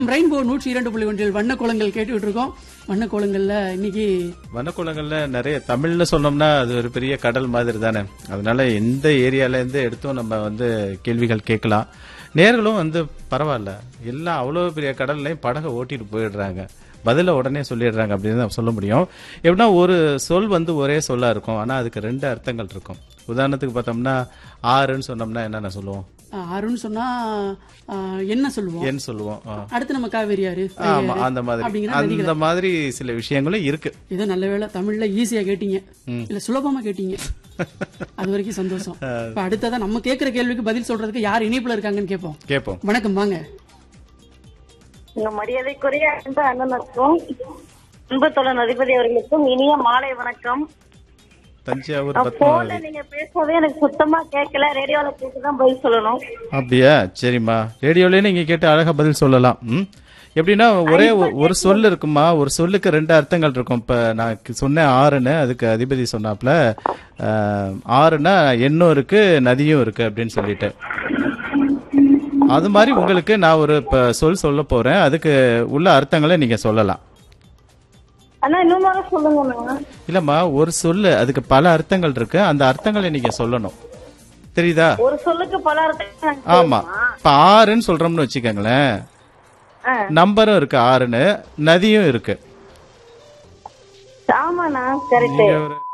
Rainbow நூற்றி இரண்டு புள்ளி ஒன்றில் வண்ண கோலங்கள் கேட்டுக்கிட்டு இருக்கோம் வண்ண கோலங்கள்ல இன்னைக்கு வனக்குளங்கள்ல நிறைய தமிழ்ல சொன்னோம்னா அது ஒரு பெரிய கடல் மாதிரி தானே அதனால எந்த ஏரியால இருந்து எடுத்தும் நம்ம வந்து கேள்விகள் கேட்கலாம் நேர்களும் வந்து பரவாயில்ல எல்லாம் அவ்வளவு பெரிய கடல்லையும் படகை ஓட்டிட்டு போயிடுறாங்க பதில உடனே சொல்லிடுறாங்க அப்படின்னு தான் சொல்ல முடியும் எப்படின்னா ஒரு சொல் வந்து ஒரே சொல்லா இருக்கும் ஆனா அதுக்கு ரெண்டு அர்த்தங்கள் இருக்கும் உதாரணத்துக்கு பார்த்தோம்னா ஆறுன்னு சொன்னோம்னா என்னென்ன சொல்லுவோம் அஹ், அருண் சொன்னா அஹ், என்ன சொல்லுவோம் ஏன்னு சொல்லுவோம் ஆ. அடுத்து நம்ம காவேரி ஆறு ஆமா அந்த மாதிரி அப்படிங்கிற அந்த மாதிரி சில விஷயங்களும் இருக்கு ஏதோ நல்ல வேளை தமிழ்ல ஈஸியா கேட்டீங்க இல்ல சுலபமா கேட்டீங்க அது வரைக்கும் சந்தோஷம் இப்ப அடுத்ததா நம்ம கேக்குற கேள்விக்கு பதில் சொல்றதுக்கு யார் இணைப்புல இருக்காங்கன்னு கேட்போம் கேட்போம் வணக்கம் வாங்க உங்க மரியாதைக்குரிய அன்பு அண்ணனுக்கும் அன்பு தோழன் அதிபதி அவர்களுக்கும் இனிய மாலை வணக்கம் தஞ்சாவூர் போன்ல பத்மாவதி நீங்க பேசுறதே எனக்கு சுத்தமா கேட்கல ரேடியோல கேட்டுதான் பதில் சொல்லணும் அப்படியா சரிம்மா ரேடியோலயே நீங்க கேட்டு அழகா பதில் சொல்லலாம் ம் எப்படின்னா ஒரே ஒ- ஒரு சொல் இருக்குமா ஒரு சொல்லுக்கு ரெண்டு அர்த்தங்கள் இருக்கும் இப்ப நான் கு- சொன்னேன் ஆறுன்னு அதுக்கு அதிபதி சொன்னாப்ல ஆஹ், ஆறுனா எண்ணும் இருக்கு நதியும் இருக்கு அப்படின்னு சொல்லிட்டு அது மாதிரி உங்களுக்கு நான் ஒரு இப்ப சொல் சொல்ல போறேன் அதுக்கு உள்ள அர்த்தங்களை நீங்க சொல்லலாம் அண்ணா இன்னும் முறை சொல்லுங்க இல்லம்மா ஒரு சொல்லு அதுக்கு பல அர்த்தங்கள் இருக்கு அந்த அர்த்தங்களை நீங்க சொல்லணும் தெரியுதா ஒரு சொல்லுக்கு பல அர்த்தம் எனக்கு ஆமா இப்ப ஆறுன்னு சொல்றோம்னு வச்சுக்கோங்களேன் ஆ. நம்பரும் இருக்கு ஆறுன்னு நதியும் இருக்கு ஆமாண்ணா கரெக்ட் நீங்க ஒரு